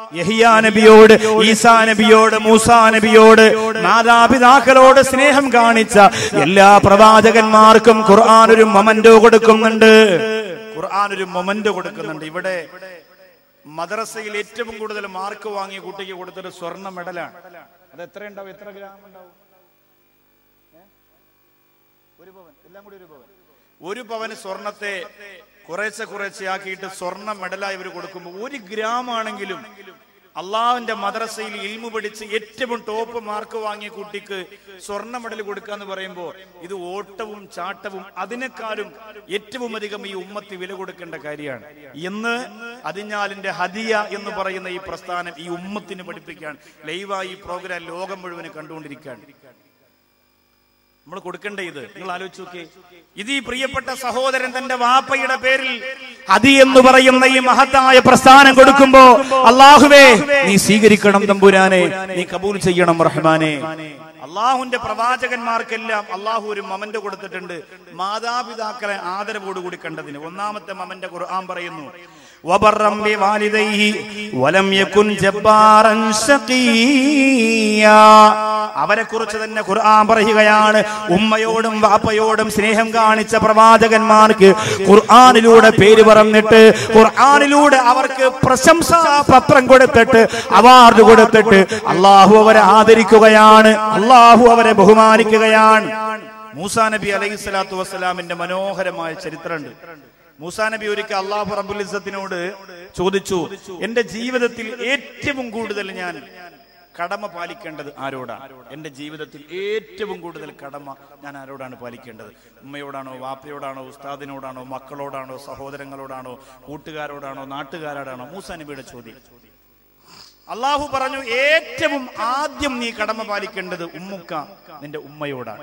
യഹിയാ നബിയോട് ഈസാ നബിയോട് മൂസാ നബിയോട് മാതാപിതാക്കളോട് സ്നേഹം കാണിച്ച എല്ലാ പ്രവാചകന്മാർക്കും ഖുർആൻ ഒരു മൊമന്റോ കൊടുക്കുന്നുണ്ട് ഖുർആൻ ഒരു മൊമന്റോ കൊടുക്കുന്നുണ്ട് ഇവിടെ മദ്രസയിൽ ഏറ്റവും കൂടുതൽ മാർക്ക് വാങ്ങിയ കുട്ടിക്ക് കൊടുത്തൊരു സ്വർണ്ണ മെഡലാണ് അത് എത്ര ഉണ്ടാവും എത്ര ഗ്രാം ഉണ്ടാവും ഒരു പവൻ എല്ലാം കൂടി ഒരു പവൻ ഒരു പവന് സ്വർണത്തെ കുറേശ്ശെ കുറേശ്ശെ ആക്കിയിട്ട് സ്വർണ്ണ മെഡലായി ഇവർ കൊടുക്കുമ്പോൾ ഒരു ഗ്രാം ആണെങ്കിലും അള്ളാഹുവിന്റെ മദ്രസയിൽ ഇൽമു പഠിച്ച് ഏറ്റവും ടോപ്പ് മാർക്ക് വാങ്ങിയ കുട്ടിക്ക് സ്വർണ്ണ മെഡൽ കൊടുക്കുക എന്ന് പറയുമ്പോൾ ഇത് ഓട്ടവും ചാട്ടവും അതിനേക്കാളും ഏറ്റവും അധികം ഈ ഉമ്മത്തി വില കൊടുക്കേണ്ട കാര്യമാണ് ഇന്ന് അതിഞ്ഞാലിന്റെ ഹദിയ എന്ന് പറയുന്ന ഈ പ്രസ്ഥാനം ഈ ഉമ്മത്തിന് പഠിപ്പിക്കാൻ ലൈവായി ഈ പ്രോഗ്രാം ലോകം മുഴുവൻ കണ്ടുകൊണ്ടിരിക്കുകയാണ് നമ്മൾ കൊടുക്കേണ്ട ഇത് നിങ്ങൾ ആലോചിച്ച് നോക്കിയേ ഇത് ഈ പ്രിയപ്പെട്ട സഹോദരൻ തന്റെ വാപ്പയുടെ പേരിൽ അതി എന്ന് പറയുന്ന ഈ മഹത്തായ പ്രസ്ഥാനം കൊടുക്കുമ്പോ അള്ളാഹുവേ നീ സ്വീകരിക്കണം തമ്പുരാനെ നീ കബൂൽ ചെയ്യണം റഹ്മാനെ അള്ളാഹുവിന്റെ പ്രവാചകന്മാർക്കെല്ലാം അള്ളാഹു ഒരു മമന്റ് കൊടുത്തിട്ടുണ്ട് മാതാപിതാക്കളെ ആദരവോടുകൂടി കണ്ടതിന് ഒന്നാമത്തെ മമന്റെ ഖുർആൻ പറയുന്നു വബറം ബിവാലിദൈഹി വലം യകുൻ ജബ്ബാറൻ ശഖീയാ അവരെ കുറിച്ച് തന്നെ ഖുർആൻ പറയുകയാണ് ഉമ്മയോടും വാപ്പയോടും സ്നേഹം കാണിച്ച പ്രവാചകന്മാർക്ക് ഖുർആനിലൂടെ പേര് പറഞ്ഞിട്ട് ഖുർആനിലൂടെ അവർക്ക് പ്രശംസാ പത്രം കൊടുത്തിട്ട് അവാർഡ് കൊടുത്തിട്ട് അള്ളാഹു അവരെ ആദരിക്കുകയാണ് അള്ളാഹു അവരെ ബഹുമാനിക്കുകയാണ് മൂസാ നബി അലൈഹി സ്വലാത്തു വസ്സലാമിന്റെ മനോഹരമായ ചരിത്രമുണ്ട് മൂസാ നബി ഒരിക്കൽ അള്ളാഹു റബ്ബുൽ ഇസ്സത്തിനോട് ചോദിച്ചു എന്റെ ജീവിതത്തിൽ ഏറ്റവും കൂടുതൽ ഞാൻ കടമ പാലിക്കേണ്ടത് ആരോടാണ് എന്റെ ജീവിതത്തിൽ ഏറ്റവും കൂടുതൽ കടമ ഞാൻ ആരോടാണ് പാലിക്കേണ്ടത് ഉമ്മയോടാണോ വാപ്പയോടാണോ ഉസ്താദിനോടാണോ മക്കളോടാണോ സഹോദരങ്ങളോടാണോ കൂട്ടുകാരോടാണോ നാട്ടുകാരോടാണോ മൂസാ നബിയുടെ ചോദ്യം അള്ളാഹു പറഞ്ഞു ഏറ്റവും ആദ്യം നീ കടമ പാലിക്കേണ്ടത് ഉമ്മുക്ക നിന്റെ ഉമ്മയോടാണ്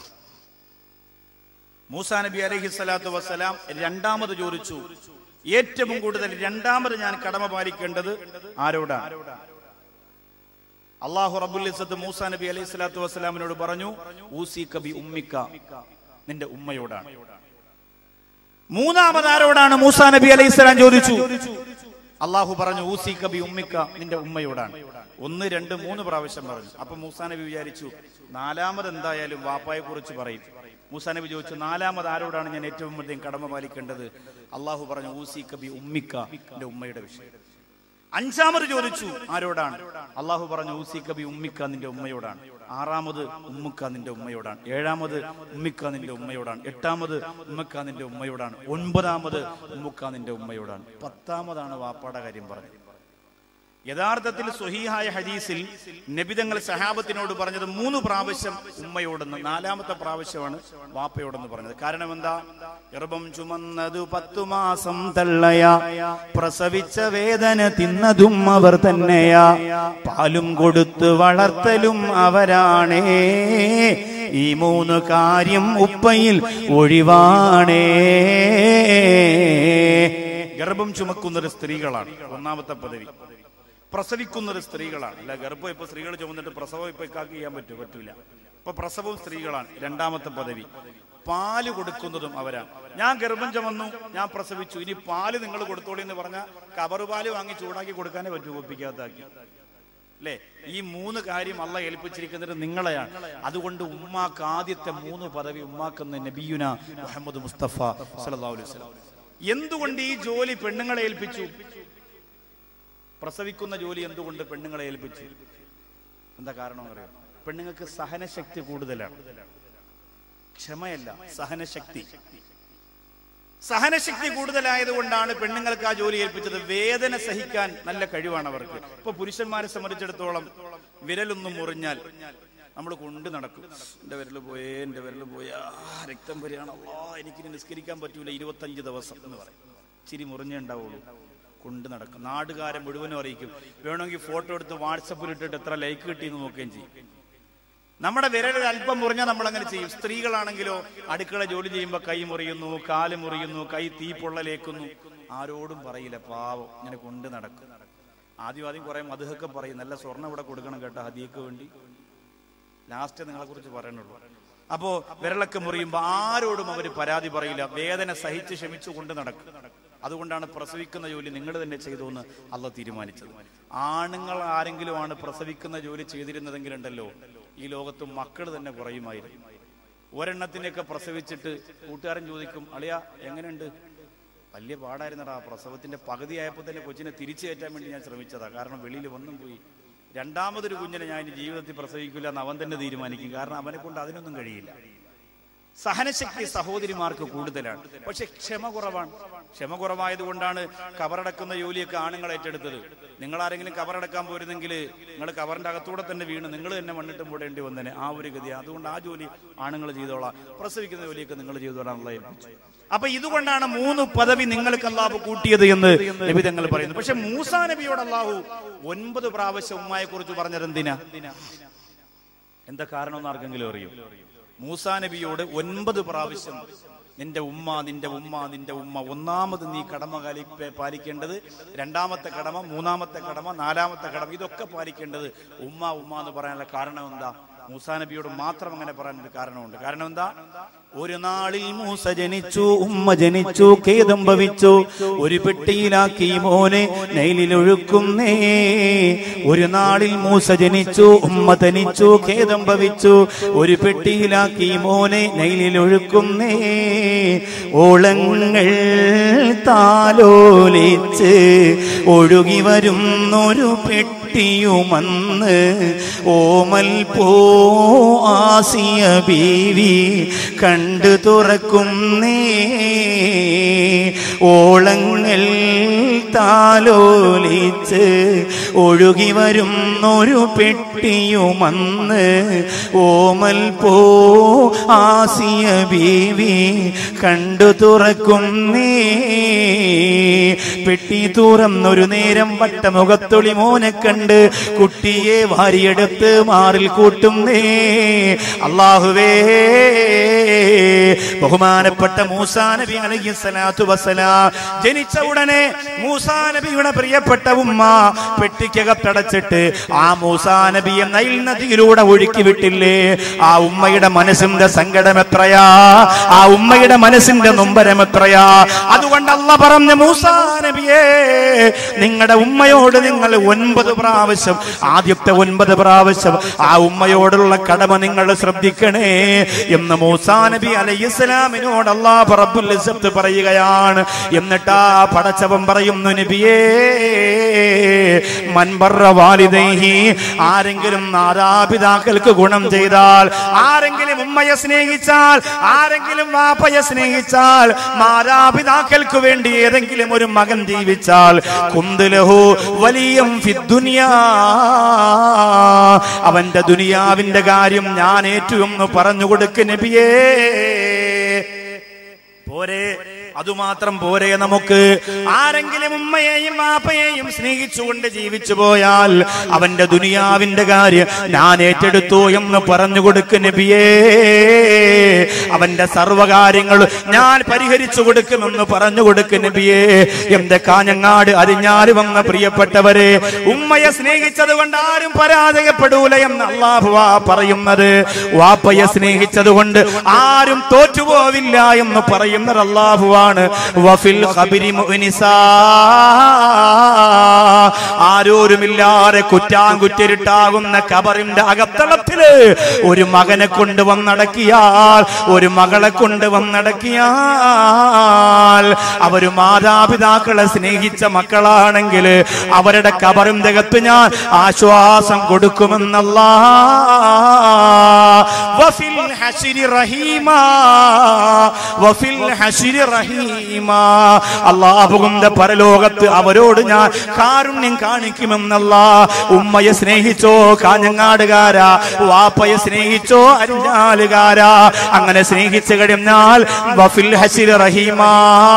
മൂസാ നബി അലൈഹി സ്വലാത്തു വസ്സലാം രണ്ടാമത് ചോദിച്ചു ഏറ്റവും കൂടുതൽ രണ്ടാമത് ഞാൻ കടമ പാലിക്കേണ്ടത് ആരോടാണ് അള്ളാഹു റബുൽ ഇസ്സത്ത് മൂസാ നബി അലൈഹി സ്വലാത്തു വസ്സലാമിനോട് പറഞ്ഞു ഊസി കബി ഉമ്മിക്ക നിന്റെ ഉമ്മയോടാണ് മൂന്നാമത് ആരോടാണ് മൂസാ നബി അലൈഹി സ്വലാം ചോദിച്ചു അള്ളാഹു പറഞ്ഞു ഊസി കബി ഉമ്മിക്ക നിന്റെ ഉമ്മയോടാണ് ഒന്ന് രണ്ട് മൂന്ന് പ്രാവശ്യം പറഞ്ഞു അപ്പൊ മൂസാ നബി വിചാരിച്ചു നാലാമത് എന്തായാലും വാപ്പായെ കുറിച്ച് പറയും മൂസാ നബി ചോദിച്ചു നാലാമത് ആരോടാണ് ഞാൻ ഏറ്റവും അധികം കടമ പാലിക്കേണ്ടത് അള്ളാഹു പറഞ്ഞു ഊസി കബി ഉമ്മിക്ക എന്റെ ഉമ്മയുടെ വിഷയം അഞ്ചാമത് ചോദിച്ചു ആരോടാണ് അള്ളാഹു പറഞ്ഞു ഊസി കബി ഉമ്മിക്ക നിന്റെ ഉമ്മയോടാണ് ആറാമത് ഉമ്മുക്ക നിന്റെ ഉമ്മയോടാണ് ഏഴാമത് ഉമ്മിക്ക നിന്റെ ഉമ്മയോടാണ് എട്ടാമത് ഉമ്മക്ക നിന്റെ ഉമ്മയോടാണ് ഒൻപതാമത് ഉമ്മുക്ക നിന്റെ ഉമ്മയോടാണ് പത്താമതാണ് വാപ്പാടെ കാര്യം പറഞ്ഞത് യഥാർത്ഥത്തിൽ സ്വഹീഹായ ഹദീസിൽ നബിതങ്ങൾ സഹാബത്തിനോട് പറഞ്ഞത് മൂന്ന് പ്രാവശ്യം ഉമ്മയോടെന്ന് നാലാമത്തെ പ്രാവശ്യമാണ് വാപ്പയോടെന്ന് പറഞ്ഞത് കാരണം എന്താ ഗർഭം ചുമന്നതു പത്തു മാസം തള്ളയാ പ്രസവിച്ച വേദന തിന്നതും അവർ തന്നെയാ പാലും കൊടുത്ത് വളർത്തലും അവരാണേ ഈ മൂന്ന് കാര്യം ഉപ്പയിൽ ഒഴിവാണേ ഗർഭം ചുമക്കുന്നത് സ്ത്രീകളാണ് ഒന്നാമത്തെ പദവി പ്രസവിക്കുന്നത് സ്ത്രീകളാണ് അല്ല ഗർഭം ഇപ്പൊ സ്ത്രീകൾ ചുമന്നിട്ട് പ്രസവം ഇപ്പൊ ഇക്കാക്ക് ചെയ്യാൻ പറ്റുമോ പറ്റൂല ഇപ്പൊ പ്രസവവും സ്ത്രീകളാണ് രണ്ടാമത്തെ പദവി പാല് കൊടുക്കുന്നതും അവരാണ് ഞാൻ ഗർഭം ചുമന്നു ഞാൻ പ്രസവിച്ചു ഇനി പാല് നിങ്ങൾ കൊടുത്തോളി എന്ന് പറഞ്ഞാൽ കവറ് പാല് വാങ്ങി ചൂടാക്കി കൊടുക്കാനേ പറ്റൂ ഒപ്പിക്കാത്താക്കി അല്ലേ ഈ മൂന്ന് കാര്യം അല്ല ഏൽപ്പിച്ചിരിക്കുന്നത് നിങ്ങളെയാണ് അതുകൊണ്ട് ഉമ്മാക്ക് ആദ്യത്തെ മൂന്ന് പദവി ഉമ്മാക്കുന്ന നബിയുന മുഹമ്മദ് മുസ്തഫ സല്ലല്ലാഹു അലൈഹി വസല്ലം എന്തുകൊണ്ട് ഈ ജോലി പെണ്ണുങ്ങളെ ഏൽപ്പിച്ചു പ്രസവിക്കുന്ന ജോലി എന്തുകൊണ്ട് പെണ്ണുങ്ങളെ ഏൽപ്പിച്ചു എന്താ കാരണം അറിയാം പെണ്ണുങ്ങൾക്ക് സഹനശക്തി കൂടുതലാണ് ക്ഷമയല്ല സഹനശക്തി സഹനശക്തി കൂടുതലായതുകൊണ്ടാണ് പെണ്ണുങ്ങൾക്ക് ആ ജോലി ഏൽപ്പിച്ചത് വേദന സഹിക്കാൻ നല്ല കഴിവാണ് അവർക്ക് ഇപ്പൊ പുരുഷന്മാരെ സംബന്ധിച്ചിടത്തോളം വിരലൊന്നും മുറിഞ്ഞാൽ നമ്മൾ കൊണ്ട് നടക്കും എന്റെ വിരൽ പോയേ എന്റെ വിരൽ പോയാ രക്തം വരികയാണ് ആ എനിക്ക് നിസ്കരിക്കാൻ പറ്റൂല ഇരുപത്തഞ്ച് ദിവസം എന്ന് പറയും ചിരി മുറിഞ്ഞേ ഉണ്ടാവുള്ളൂ കൊണ്ട് നടക്കും നാടുകാരെ മുഴുവനും അറിയിക്കും വേണമെങ്കിൽ ഫോട്ടോ എടുത്ത് വാട്സപ്പിൽ ഇട്ടിട്ട് എത്ര ലൈക്ക് കിട്ടിയെന്ന് നോക്കുകയും ചെയ്യും നമ്മുടെ വിരലിൽ അല്പം മുറിഞ്ഞാൽ നമ്മൾ അങ്ങനെ ചെയ്യും സ്ത്രീകളാണെങ്കിലോ അടുക്കള ജോലി ചെയ്യുമ്പോൾ കൈ മുറിയുന്നു കാല് മുറിയുന്നു കൈ തീ പൊള്ളലേക്കുന്നു ആരോടും പറയില്ല പാവം ഇങ്ങനെ കൊണ്ട് നടക്കും ആദ്യം ആദ്യം കുറെ മധുഹൊക്കെ പറയും നല്ല സ്വർണ്ണം ഇവിടെ കൊടുക്കണം കേട്ടോ ഹദിയക്ക് വേണ്ടി ലാസ്റ്റ് നിങ്ങളെ കുറിച്ച് പറയണുള്ളൂ അപ്പോ വിരളൊക്കെ മുറിയുമ്പോ ആരോടും അവര് പരാതി പറയില്ല വേദന സഹിച്ച് ക്ഷമിച്ചു കൊണ്ട് നടക്കും അതുകൊണ്ടാണ് പ്രസവിക്കുന്ന ജോലി നിങ്ങൾ തന്നെ ചെയ്തു എന്ന് അല്ല തീരുമാനിച്ചത് ആണുങ്ങൾ ആരെങ്കിലും ആണ് പ്രസവിക്കുന്ന ജോലി ചെയ്തിരുന്നതെങ്കിലുണ്ടല്ലോ ഈ ലോകത്ത് മക്കൾ തന്നെ കുറയുമായിരുന്നു ഒരെണ്ണത്തിനെയൊക്കെ പ്രസവിച്ചിട്ട് കൂട്ടുകാരൻ ചോദിക്കും അളിയ എങ്ങനെയുണ്ട് വലിയ പാടായിരുന്നടാ പ്രസവത്തിന്റെ പകുതി ആയപ്പോൾ തന്നെ കൊച്ചിനെ തിരിച്ചു കയറ്റാൻ വേണ്ടി ഞാൻ ശ്രമിച്ചതാ കാരണം വെളിയിൽ വന്നും പോയി രണ്ടാമതൊരു കുഞ്ഞിനെ ഞാൻ ഇനി ജീവിതത്തിൽ പ്രസവിക്കില്ല എന്ന് അവൻ തന്നെ തീരുമാനിക്കും കാരണം അവനെ കൊണ്ട് അതിനൊന്നും കഴിയില്ല സഹനശക്തി സഹോദരിമാർക്ക് കൂടുതലാണ് പക്ഷെ ക്ഷമ കുറവാണ് ക്ഷമ കുറവായത് കൊണ്ടാണ് കവറടക്കുന്ന ജോലിയൊക്കെ ആണുങ്ങൾ ഏറ്റെടുത്തത് നിങ്ങൾ ആരെങ്കിലും കവറടക്കാൻ പോരുന്നെങ്കിൽ നിങ്ങൾ കവറിന്റെ അകത്തൂടെ തന്നെ വീണ് നിങ്ങൾ തന്നെ മണ്ണിട്ട് മൂടേണ്ടി വന്നേനെ ആ ഒരു ഗതി അതുകൊണ്ട് ആ ജോലി ആണുങ്ങൾ ചെയ്തോളാം പ്രസവിക്കുന്ന ജോലിയൊക്കെ നിങ്ങൾ ചെയ്തോളാണുള്ള ഏൽപ്പിച്ചു അപ്പൊ ഇതുകൊണ്ടാണ് മൂന്ന് പദവി നിങ്ങൾക്ക് അള്ളാഹു കൂട്ടിയത് എന്ന് നബി തങ്ങൾ പറയുന്നു പക്ഷെ മൂസാ നബിയോട് അള്ളാഹു ഒൻപത് പ്രാവശ്യം ഉമ്മയെ കുറിച്ച് പറഞ്ഞത് എന്തിനാ എന്താ കാരണം എന്ന് ആർക്കെങ്കിലും അറിയും മൂസാ നബിയോട് ഒൻപത് പ്രാവശ്യം നിന്റെ ഉമ്മ നിന്റെ ഉമ്മ നിന്റെ ഉമ്മ ഒന്നാമത് നീ കടമ കാലി പാലിക്കേണ്ടത് രണ്ടാമത്തെ കടമ മൂന്നാമത്തെ കടമ നാലാമത്തെ കടമ ഇതൊക്കെ പാലിക്കേണ്ടത് ഉമ്മ ഉമ്മ എന്ന് പറയാനുള്ള കാരണം എന്താ മൂസാ നബിയോട് മാത്രം അങ്ങനെ പറയാൻ ഒരു കാരണമുണ്ട് കാരണം എന്താ ഒരു നാളിൽ മൂസ ജനിച്ചു ഉമ്മ ജനിച്ചു ഖേദം ഭവിച്ചു ഒരു പെട്ടിയിലാക്കി മോനെ നൈലിലൊഴുക്കുന്നേ ഒരു നാളിൽ മൂസ ജനിച്ചു ഉമ്മ തനിച്ചു ഖേദം ഭവിച്ചു ഒരു പെട്ടിയിലാക്കി മോനെ നൈലിലൊഴുക്കുന്നേ ഓളങ്ങൾ താലോലിച്ച് ഒഴുകി വരുന്നൊരു പെട്ടിയുമന്ന് ഓമൽ പോ ആസിയ ബീവി കണ്ടു തുറക്കുന്നേ ഓളങ്ങൾ താലോലിച്ച് ഒഴുകി വരുന്നൊരു പെട്ടിയുമന്ന് ഓമൽ പോ ആസിയ ബീവി കണ്ടു തുറക്കുന്നേ പെട്ടി തുറന്നൊരു നേരം വട്ടമുഖത്തൊളി മോനെ കണ്ട് കുട്ടിയെ വാരിയെടുത്ത് മാറിൽ കൂട്ടുന്നേ അള്ളാഹുവേ ബഹുമാനപ്പെട്ട മൂസാ നബി അലൈഹി സ്വലാത്തു വസ്സലാം ജനിച്ച ഉടനെ മൂസാ നബിയുടെ പ്രിയപ്പെട്ട ഉമ്മ പെട്ടിക്കകത്തടച്ചിട്ട് ആ മൂസാ നബിയെ നൈൽ നദിയിലൂടെ ഒഴുക്കി വിട്ടില്ലേ ആ ഉമ്മയുടെ മനസ്സിന്റെ സങ്കടം എത്രയാ ആ ഉമ്മയുടെ മനസ്സിന്റെ നൊമ്പരം എത്രയാ അതുകൊണ്ട് അല്ല പറഞ്ഞ മൂസാ നബിയെ നിങ്ങളുടെ ഉമ്മയോട് നിങ്ങൾ ഒൻപത് പ്രാവശ്യം ആദ്യത്തെ ഒൻപത് പ്രാവശ്യം ആ ഉമ്മയോടുള്ള കടമ നിങ്ങൾ ശ്രദ്ധിക്കണേ എന്ന് മൂസാ നബി അലൈഹി ഇസ്ലാമിനോട് അള്ളാഹ് റബ്ബുൽ ഇസ്സത്ത് പറയുകയാണ് എന്നിട്ട് ആ പടച്ചവൻ പറയുന്നു നബിയേ മൻബറ വാലിദൈഹി ആരെങ്കിലും മാതാപിതാക്കൾക്ക് ഗുണം ചെയ്താൽ ആരെങ്കിലും ഉമ്മയെ സ്നേഹിച്ചാൽ ആരെങ്കിലും വാപ്പയെ സ്നേഹിച്ചാൽ മാതാപിതാക്കൾക്ക് വേണ്ടി ഏതെങ്കിലും ഒരു മകൻ ജീവിച്ചാൽ കുന്തുലഹു വലിയം ഫിദ്ദുനിയാ അവന്റെ ദുനിയാവിന്റെ കാര്യം ഞാൻ ഏറ്റു എന്ന് പറഞ്ഞു കൊടുക്ക് നബിയേ പോരെ അതുമാത്രം പോരെ നമുക്ക് ആരെങ്കിലും ഉമ്മയെയും വാപ്പയെയും സ്നേഹിച്ചുകൊണ്ട് ജീവിച്ചു പോയാൽ അവന്റെ ദുനിയാവിന്റെ കാര്യം ഞാൻ ഏറ്റെടുത്തു എന്ന് പറഞ്ഞു കൊടുക്ക് നബിയേ അവന്റെ സർവകാര്യങ്ങൾ ഞാൻ പരിഹരിച്ചു കൊടുക്കുമെന്ന് പറഞ്ഞു കൊടുക്ക് നബിയേ എന്റെ കാഞ്ഞങ്ങാട് അരിഞ്ഞാല് വന്ന പ്രിയപ്പെട്ടവരെ ഉമ്മയെ സ്നേഹിച്ചത് കൊണ്ട് ആരും പരാജയപ്പെടൂല എന്ന് അള്ളാഹുവാ പറയുന്നത് വാപ്പയെ സ്നേഹിച്ചത് കൊണ്ട് ആരും തോറ്റുപോവില്ല എന്ന് പറയുന്നത് അള്ളാഹുവാണ് വഫിൽ ഖബരി മുഅ്നിസാ. ആരോരുമില്ലാതെ കുറ്റാങ്കുറ്റിരുട്ടാകുന്ന കബറിന്റെ അകത്തളത്തില് ഒരു മകനെ കൊണ്ട് വന്നടക്കിയാൽ ഒരു മകളെ കൊണ്ട് വന്നടക്കിയാൽ അവര് മാതാപിതാക്കളെ സ്നേഹിച്ച മക്കളാണെങ്കിൽ അവരുടെ കബറിന്റെ അകത്ത് ഞാൻ ആശ്വാസം കൊടുക്കുമെന്നല്ല വഫിൽ ഹശിരി റഹീമാ വഫിൽ ഹശിരി റഹീമാ അള്ളാഹുവിന്റെ പരലോകത്ത് അവരോട് ഞാൻ കാരുണ്യം കാണിക്കുമെന്നല്ല ഉമ്മയെ സ്നേഹിച്ചോ കാഞ്ഞങ്ങാടുകാരാ വാപ്പയെ സ്നേഹിച്ചോ അരിഞ്ഞാലുകാരാ അങ്ങനെ സ്നേഹിച്ചു കഴിഞ്ഞാൽ വഫിൽ ഹശിരി റഹീമാ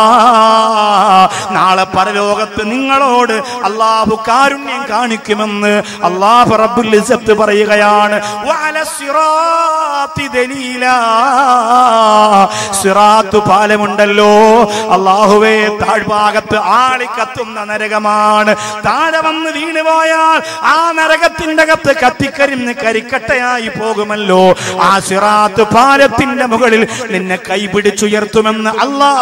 നാളെ പരലോകത്ത് നിങ്ങളോട് അള്ളാഹു കാരുണ്യം കാണിക്കുമെന്ന് അള്ളാഹു റബ്ബുൽ ഇസ്സത്ത് പറയുകയാണ് വഅല സിറാത്തി ദലീലാ സിറാത്ത് പാലമുണ്ടല്ലോ അള്ളാഹുവേ താഴ്ഭാഗത്ത് ആളിക്കത്തുന്ന നരകമാണ് താഴെ വന്ന് വീണുപോയാൽ ആ നരകത്തിന്റെ അകത്ത് കത്തിക്കരിഞ്ഞ് കരിക്കട്ടയായി പോകുമല്ലോ ആ സിറാത്ത് പാലത്തിന്റെ മുകളിൽ നിന്നെ കൈപിടിച്ചുയർത്തുമെന്ന് അല്ലാ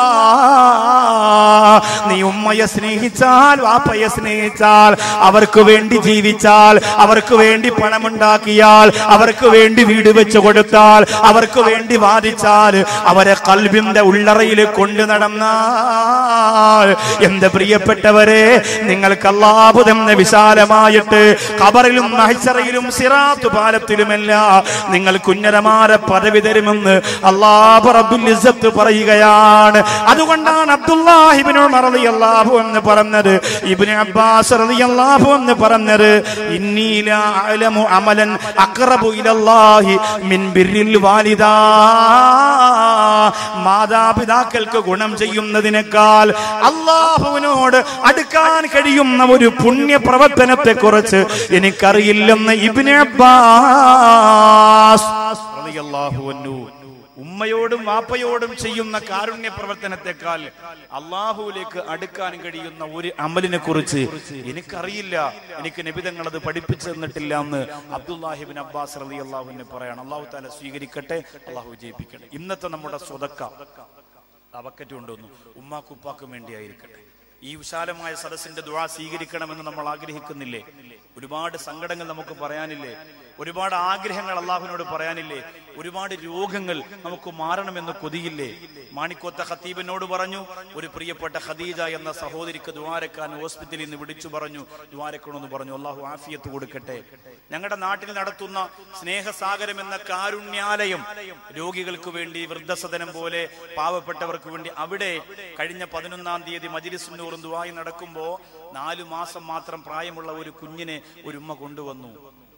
നീ ഉമ്മയെ സ്നേഹിച്ചാൽ വാപ്പയെ സ്നേഹിച്ചാൽ അവർക്ക് വേണ്ടി ജീവിച്ചാൽ അവർക്ക് വേണ്ടി പണമുണ്ടാക്കിയാൽ അവർക്ക് വേണ്ടി വീട് വെച്ച് കൊടുത്താൽ അവർക്ക് വേണ്ടി വാദിച്ചാൽ അവരെ കൽബിന്റെ ഉള്ളറയിൽ കൊണ്ടു നടന്നാൽ എന്റെ പ്രിയപ്പെട്ടവരെ നിങ്ങൾക്ക് അല്ലാഹു തന്നെ വിശാലമായിട്ട് ഖബറിലും മഹ്ശറയിലും സിറാത്ത് പാലത്തിലുമല്ല നിങ്ങൾ കുഞ്ഞരമാരെ പദവി തരുമെന്ന് അല്ലാഹു റബ്ബുൽ ഇസ്സത്ത് പറയുകയാണ് അതുകൊണ്ടാണ് അബ്ദുല്ലാഹിബിൻ ഉമർ റളിയല്ലാഹു എന്ന് പറഞ്ഞത് ഇബ്നു അബ്ബാസ് റളിയല്ലാഹു എന്ന് പറഞ്ഞത് ഇന്നി ലാ അഅലമു അമലൻ അഖറബു ഇലല്ലാഹി മിൻ ബിർരിൽ വാലിദാ മാതാപിതാക്കൾക്ക് ഗുണം ചെയ്യുന്നതിനേക്കാൾ അള്ളാഹുവിനോട് അടുക്കാൻ കഴിയുന്ന ഒരു പുണ്യ പ്രവർത്തനത്തെ കുറിച്ച് എനിക്കറിയില്ലെന്ന് ഇബ്നു അബ്ബാസ് റളിയല്ലാഹു അൻഹു ഉമ്മയോടും വാപ്പയോടും ചെയ്യുന്ന കാരുണ്യ പ്രവർത്തനത്തെക്കാൾ അള്ളാഹുവിലേക്ക് അടുക്കാൻ കഴിയുന്ന ഒരു അമലിനെ കുറിച്ച് എനിക്കറിയില്ല എനിക്ക് നിബിതങ്ങൾ അത് പഠിപ്പിച്ചു തന്നിട്ടില്ല എന്ന് അബ്ദുല്ലാഹിബിൻ അബ്ബാസ് റലി അള്ളാഹുവിനെ പറയണം അള്ളാഹു താല സ്വീകരിക്കട്ടെ അള്ളാഹു വിജയിപ്പിക്കട്ടെ ഇന്നത്തെ നമ്മുടെ സ്വതക്ക അവക്കറ്റ് കൊണ്ടുവന്നു ഉമ്മാക്കുപ്പാക്കും വേണ്ടിയായിരിക്കട്ടെ ഈ വിശാലമായ സദസ്സിന്റെ ദുആ സ്വീകരിക്കണമെന്ന് നമ്മൾ ആഗ്രഹിക്കുന്നില്ലേ ഒരുപാട് സങ്കടങ്ങൾ നമുക്ക് പറയാനില്ലേ ഒരുപാട് ആഗ്രഹങ്ങൾ അള്ളാഹുവിനോട് പറയാനില്ലേ ഒരുപാട് രോഗങ്ങൾ നമുക്ക് മാറണമെന്ന് കൊതിയില്ലേ മാണിക്കോത്ത ഖത്തീബിനോട് പറഞ്ഞു ഒരു പ്രിയപ്പെട്ട ഖദീജ എന്ന സഹോദരിക്ക് ദ്വാരക്കാൻ ഹോസ്പിറ്റലിൽ നിന്ന് വിളിച്ചു പറഞ്ഞു ദ്വാരക്കണമെന്ന് പറഞ്ഞു അള്ളാഹു ആഫിയത്ത് കൊടുക്കട്ടെ ഞങ്ങളുടെ നാട്ടിൽ നടത്തുന്ന സ്നേഹസാഗരം എന്ന കാരുണ്യാലയം രോഗികൾക്ക് വേണ്ടി വൃദ്ധസദനം പോലെ പാവപ്പെട്ടവർക്ക് വേണ്ടി അവിടെ കഴിഞ്ഞ പതിനൊന്നാം തീയതി മജിലിസുന്നൂറും ദുവായി നടക്കുമ്പോ നാലു മാസം മാത്രം പ്രായമുള്ള ഒരു കുഞ്ഞിനെ ഒരു ഉമ്മ കൊണ്ടുവന്നു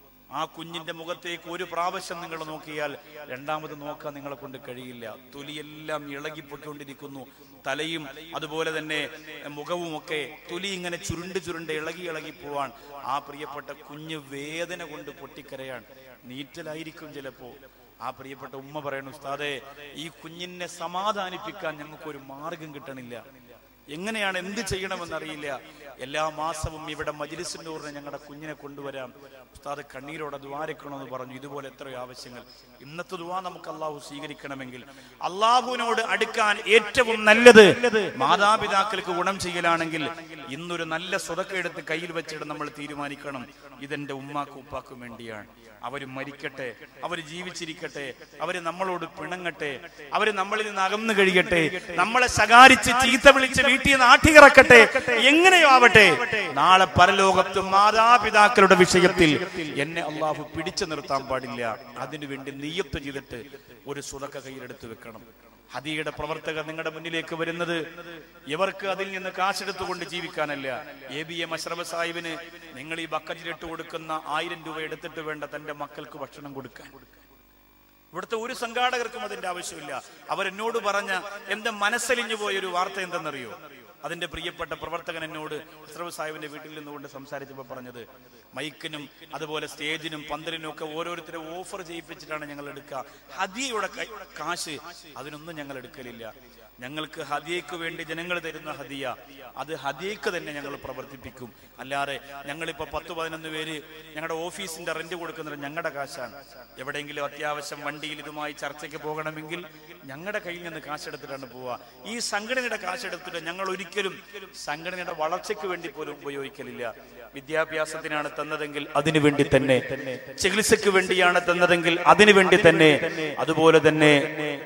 ആ കുഞ്ഞിന്റെ മുഖത്തേക്ക് ഒരു പ്രാവശ്യം നിങ്ങൾ നോക്കിയാൽ രണ്ടാമത് നോക്കാൻ നിങ്ങളെ കൊണ്ട് കഴിയില്ല തൊലിയെല്ലാം ഇളകിപ്പൊക്കൊണ്ടിരിക്കുന്നു തലയും അതുപോലെ തന്നെ മുഖവും ഒക്കെ തൊലി ഇങ്ങനെ ചുരുണ്ട് ചുരുണ്ട് ഇളകി ഇളകി പോവാൻ ആ പ്രിയപ്പെട്ട കുഞ്ഞ് വേദന കൊണ്ട് പൊട്ടിക്കരയാൻ നീറ്റലായിരിക്കും ചിലപ്പോ ആ പ്രിയപ്പെട്ട ഉമ്മ പറയണു ഉസ്താദെ ഈ കുഞ്ഞിനെ സമാധാനിപ്പിക്കാൻ ഞങ്ങൾക്കൊരു മാർഗം കിട്ടണില്ല എങ്ങനെയാണ് എന്ത് ചെയ്യണമെന്നറിയില്ല എല്ലാ മാസവും ഇവിടെ മജിലിസിന്റെ ഞങ്ങളുടെ കുഞ്ഞിനെ കൊണ്ടുവരാം ഉസ്താദ് കണ്ണീരോടെ ദ്വാരക്കണമെന്ന് പറഞ്ഞു ഇതുപോലെ എത്രയോ ആവശ്യങ്ങൾ ഇന്നത്തെ ദുവാ നമുക്ക് അള്ളാഹു സ്വീകരിക്കണമെങ്കിൽ അള്ളാഹുവിനോട് അടുക്കാൻ ഏറ്റവും നല്ലത് മാതാപിതാക്കൾക്ക് ഗുണം ചെയ്യലാണെങ്കിൽ ഇന്നൊരു നല്ല സ്വതക്ക എടുത്ത് കയ്യിൽ വെച്ചിട്ട് നമ്മൾ തീരുമാനിക്കണം ഇതെന്റെ ഉമ്മാക്കും ഉപ്പാക്കും വേണ്ടിയാണ് അവര് മരിക്കട്ടെ അവര് ജീവിച്ചിരിക്കട്ടെ അവര് നമ്മളോട് പിണങ്ങട്ടെ അവര് നമ്മളിൽ നിന്ന് അകന്നു കഴിയട്ടെ നമ്മളെ ശകാരിച്ച് ചീത്ത വിളിച്ച് വീട്ടിൽ നിന്ന് ആട്ടിയിറക്കട്ടെ എങ്ങനെയോ ആവട്ടെ നാളെ പരലോകത്ത് മാതാപിതാക്കളുടെ വിഷയത്തിൽ എന്നെ അള്ളാഹു പിടിച്ചു നിർത്താൻ പാടില്ല അതിനുവേണ്ടി നീയത്ത് ചെയ്തിട്ട് ഒരു സുതക്ക കയ്യിലെടുത്ത് വെക്കണം ഹദിയുടെ പ്രവർത്തകർ നിങ്ങളുടെ മുന്നിലേക്ക് വരുന്നത് ഇവർക്ക് അതിൽ നിന്ന് കാശെടുത്തുകൊണ്ട് ജീവിക്കാനല്ല എ ബി എം അഷ്റഫ് സാഹിബിന് നിങ്ങൾ ഈ ബക്കറ്റിലിട്ട് കൊടുക്കുന്ന ആയിരം രൂപ എടുത്തിട്ട് വേണ്ട തന്റെ മക്കൾക്ക് ഭക്ഷണം കൊടുക്കാൻ ഇവിടുത്തെ ഒരു സംഘാടകർക്കും അതിന്റെ ആവശ്യമില്ല അവരെന്നോട് പറഞ്ഞ എന്റെ മനസ്സലിഞ്ഞു പോയ ഒരു വാർത്ത എന്തെന്നറിയോ അതിന്റെ പ്രിയപ്പെട്ട പ്രവർത്തകൻ എന്നോട് അഷ്റഫ് സാഹിബിന്റെ വീട്ടിൽ നിന്നുകൊണ്ട് സംസാരിച്ചപ്പോൾ പറഞ്ഞത് മൈക്കിനും അതുപോലെ സ്റ്റേജിനും പന്തലിനും ഒക്കെ ഓരോരുത്തരെ ഓഫർ ചെയ്യിപ്പിച്ചിട്ടാണ് ഞങ്ങൾ എടുക്കുക ഹദിയയുടെ കൈ- കാശ് അതിനൊന്നും ഞങ്ങൾ എടുക്കലില്ല ഞങ്ങൾക്ക് ഹദിയക്ക് വേണ്ടി ജനങ്ങൾ തരുന്ന ഹദിയ അത് ഹദിയക്ക് തന്നെ ഞങ്ങൾ പ്രവർത്തിപ്പിക്കും അല്ലാതെ ഞങ്ങളിപ്പോ പത്ത് പതിനൊന്ന് പേര് ഞങ്ങളുടെ ഓഫീസിന്റെ റെന്റ് കൊടുക്കുന്നത് ഞങ്ങളുടെ കാശാണ് എവിടെയെങ്കിലും അത്യാവശ്യം വണ്ടിയിൽ ഇതുമായി ചർച്ചയ്ക്ക് പോകണമെങ്കിൽ ഞങ്ങളുടെ കയ്യിൽ നിന്ന് കാശെടുത്തിട്ടാണ് പോവുക ഈ സംഘടനയുടെ കാശെടുത്തിട്ട് ഞങ്ങൾ ഒരിക്കലും സംഘടനയുടെ വളർച്ചയ്ക്ക് വേണ്ടി പോലും ഉപയോഗിക്കലില്ല വിദ്യാഭ്യാസത്തിനാണ് തന്നതെങ്കിൽ അതിനു വേണ്ടി തന്നെ ചികിത്സയ്ക്ക് വേണ്ടിയാണ് തന്നതെങ്കിൽ അതിനു വേണ്ടി തന്നെ അതുപോലെ തന്നെ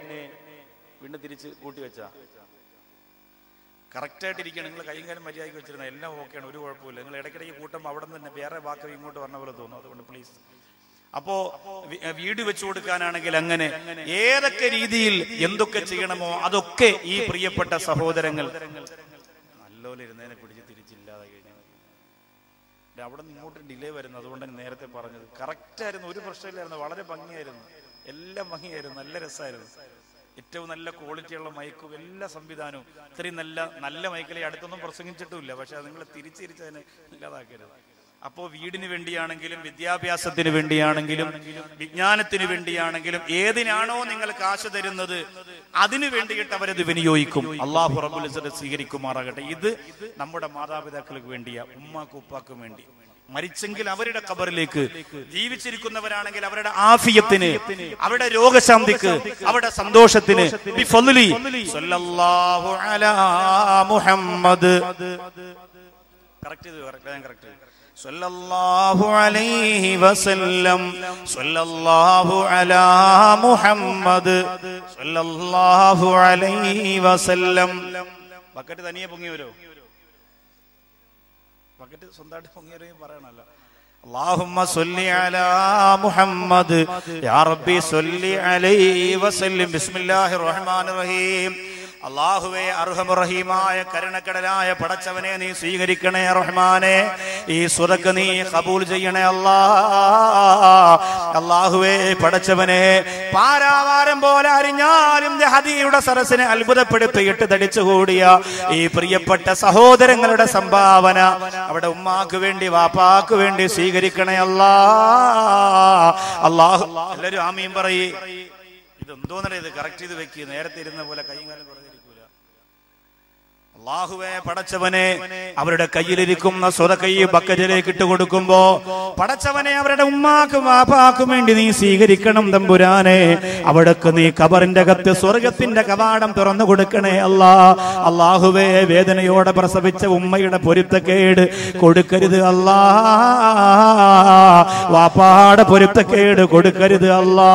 വീണ്ടും തിരിച്ച് കൂട്ടി വെച്ചാ കറക്റ്റ് ആയിട്ടിരിക്കുകയാണ് നിങ്ങൾ കൈയും കാലം മര്യാദയ്ക്ക് വെച്ചിരുന്ന എല്ലാം ഓക്കെയാണ് ഒരു കുഴപ്പമില്ല നിങ്ങൾ ഇടയ്ക്കിടയ്ക്ക് കൂട്ടുമ്പോൾ അവിടെ നിന്ന് തന്നെ വേറെ വാക്ക് ഇങ്ങോട്ട് പറഞ്ഞ പോലെ തോന്നും അതുകൊണ്ട് പ്ലീസ് അപ്പോ വി- വീട് വെച്ചു കൊടുക്കാനാണെങ്കിൽ അങ്ങനെ ഏതൊക്കെ രീതിയിൽ എന്തൊക്കെ ചെയ്യണമോ അതൊക്കെ ഈ പ്രിയപ്പെട്ട സഹോദരങ്ങൾ നല്ലപോലെ ഇരുന്നതിനെ പിടിച്ച് തിരിച്ചില്ലാതെ കഴിഞ്ഞു ദേ അവിടെ നിന്ന് ഇങ്ങോട്ട് ഡിലേ വരുന്നു അതുകൊണ്ടാണ് നേരത്തെ പറഞ്ഞത് കറക്റ്റ് ആയിരുന്നു ഒരു പ്രശ്നമില്ലായിരുന്നു വളരെ ഭംഗിയായിരുന്നു എല്ലാം ഭംഗിയായിരുന്നു നല്ല രസമായിരുന്നു ഏറ്റവും നല്ല ക്വാളിറ്റിയുള്ള മൈക്കും എല്ലാ സംവിധാനവും ഇത്രയും നല്ല നല്ല മൈക്കിലെ അടുത്തൊന്നും പ്രസംഗിച്ചിട്ടുമില്ല പക്ഷെ അത് നിങ്ങൾ തിരിച്ചിരിച്ചതിനെ ഇല്ലാതാക്കരുത് അപ്പോ വീടിന് വേണ്ടിയാണെങ്കിലും വിദ്യാഭ്യാസത്തിന് വേണ്ടിയാണെങ്കിലും വിജ്ഞാനത്തിന് വേണ്ടിയാണെങ്കിലും ഏതിനാണോ നിങ്ങൾ കാശ് തരുന്നത് അതിനു വേണ്ടിയിട്ട് അവരത് വിനിയോഗിക്കും അള്ളാഹു റബുൽ ഇസ്സത്ത് സ്വീകരിക്കുമാറാകട്ടെ ഇത് നമ്മുടെ മാതാപിതാക്കൾക്ക് വേണ്ടിയാ ഉമ്മാക്കും ഉപ്പാക്കും വേണ്ടി മരിച്ചെങ്കിൽ അവരുടെ ഖബറിലേക്ക് ജീവിച്ചിരിക്കുന്നവരാണെങ്കിൽ അവരുടെ ആഫിയത്തിന് അവരുടെ രോഗശാന്തിക്ക് അവരുടെ സന്തോഷത്തിന് ബിഫദ്ലി സ്വല്ലല്ലാഹു അലാ മുഹമ്മദ് കറക്റ്റ് ചെയ്തു കറക്റ്റ് ഞാൻ കറക്റ്റ് ചെയ്തു സ്വല്ലല്ലാഹു അലൈഹി വസല്ലം സ്വല്ലല്ലാഹു അലാ മുഹമ്മദ് സ്വല്ലല്ലാഹു അലൈഹി വസല്ലം ബക്കറ്റ് തനിയെ പൊങ്ങി വരോ ബക്കറ്റ് സ്വന്തമായിട്ട് പൊങ്ങി വരും പറയണല്ലോ اللهم صل على محمد يا ربي صل عليه وسلم بسم الله الرحمن الرحيم അള്ളാഹുവെ അർഹമുറഹീമായ കരുണക്കടലായ പടച്ചവനെ നീ സ്വീകരിക്കണേ റഹ്മാനെ ഈ സുറക്ക് നീ കബൂൽ ചെയ്യണേ അല്ലാ അള്ളാഹുവെ പടച്ചവനെ പാരാവാരം പോലെ അറിഞ്ഞാലും ഹദിയുടെ സരസിനെ അത്ഭുതപ്പെടുത്തിയിട്ട് തടിച്ചുകൂടിയ ഈ പ്രിയപ്പെട്ട സഹോദരങ്ങളുടെ സംഭാവന അവിടെ ഉമ്മാക്ക് വേണ്ടി വാപ്പാക്ക് വേണ്ടി സ്വീകരിക്കണേ അല്ലാ അള്ളാഹു എല്ലാരും ആമീൻ പറയേ ഇതെന്തോന്നല്ലേ ഇത് കറക്റ്റ് ചെയ്ത് വെക്കുക നേരത്തെ ഇരുന്ന പോലെ കൈയും കാലം പറഞ്ഞിരിക്കൂല അള്ളാഹുവെ പടച്ചവനെ അവരുടെ കയ്യിലിരിക്കുന്ന സ്വതക്കൈ ബക്കറ്റിലേക്ക് ഇട്ട് കൊടുക്കുമ്പോ പടച്ചവനെ അവരുടെ ഉമ്മാക്കും വാപ്പാക്കും വേണ്ടി നീ സ്വീകരിക്കണം തമ്പുരാനെ അവിടക്ക് നീ കബറിന്റെ കത്ത് സ്വർഗത്തിന്റെ കവാടം തുറന്നു കൊടുക്കണേ അല്ലാ അള്ളാഹുവെ വേദനയോടെ പ്രസവിച്ച ഉമ്മയുടെ പൊരുത്തക്കേട് കൊടുക്കരുത് അല്ലാ വാപ്പാടെ പൊരുത്തക്കേട് കൊടുക്കരുത് അല്ലാ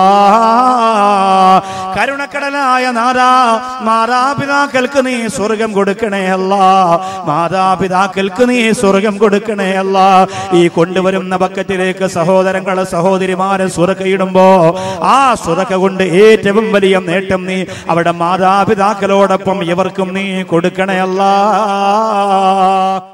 കരുണക്കടലായ നാരാ മാതാപിതാക്കൾക്ക് നീ സ്വർഗം കൊടുക്കണേ അല്ല മാതാപിതാക്കൾക്ക് നീ സ്വർഗം കൊടുക്കണേ അല്ല ഈ കൊണ്ടുവരുന്ന ബക്കറ്റിലേക്ക് സഹോദരങ്ങളെ സഹോദരിമാരെ സുറക്കയിടുമ്പോ ആ സുറക്ക കൊണ്ട് ഏറ്റവും വലിയ നേട്ടം നീ അവിടെ മാതാപിതാക്കളോടൊപ്പം ഇവർക്കും നീ കൊടുക്കണേ അല്ലാ